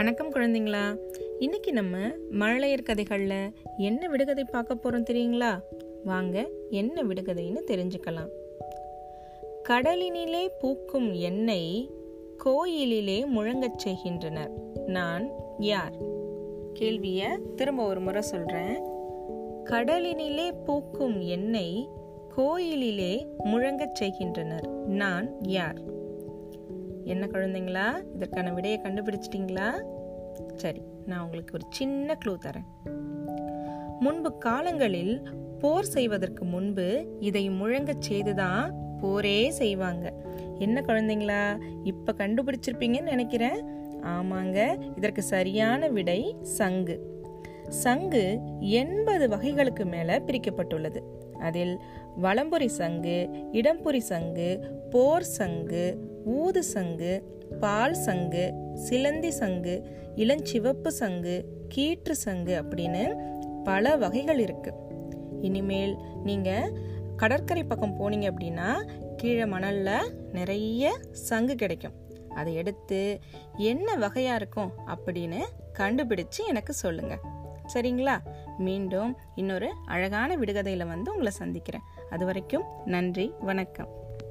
வணக்கம் குழந்தைங்களா இன்னைக்கு நம்ம மழலையர் கதைகளில் என்ன விடுகதை பார்க்க போறோம் தெரியுங்களா வாங்க என்ன விடுகதைன்னு தெரிஞ்சுக்கலாம் கடலினிலே பூக்கும் எண்ணெய் கோயிலிலே முழங்கச் செய்கின்றனர் நான் யார் கேள்விய திரும்ப ஒரு முறை சொல்றேன் கடலினிலே பூக்கும் எண்ணெய் கோயிலிலே முழங்கச் செய்கின்றனர் நான் யார் என்ன குழந்தைங்களா இதற்கான விடையை கண்டுபிடிச்சிட்டிங்களா சரி நான் உங்களுக்கு ஒரு சின்ன க்ளூ தரேன் முன்பு காலங்களில் போர் செய்வதற்கு முன்பு இதை முழங்கச் செய்துதான் போரே செய்வாங்க என்ன குழந்தைங்களா இப்ப கண்டுபிடிச்சிருப்பீங்கன்னு நினைக்கிறேன் ஆமாங்க இதற்கு சரியான விடை சங்கு சங்கு எண்பது வகைகளுக்கு மேல பிரிக்கப்பட்டுள்ளது அதில் வலம்புரி சங்கு இடம்புரி சங்கு போர் சங்கு ஊது சங்கு பால் சங்கு சிலந்தி சங்கு இளஞ்சிவப்பு சங்கு கீற்று சங்கு அப்படின்னு பல வகைகள் இருக்கு இனிமேல் நீங்க கடற்கரை பக்கம் போனீங்க அப்படின்னா கீழே மணல்ல நிறைய சங்கு கிடைக்கும் அதை எடுத்து என்ன வகையா இருக்கும் அப்படின்னு கண்டுபிடிச்சு எனக்கு சொல்லுங்க சரிங்களா மீண்டும் இன்னொரு அழகான விடுகதையில வந்து உங்களை சந்திக்கிறேன் அது வரைக்கும் நன்றி வணக்கம்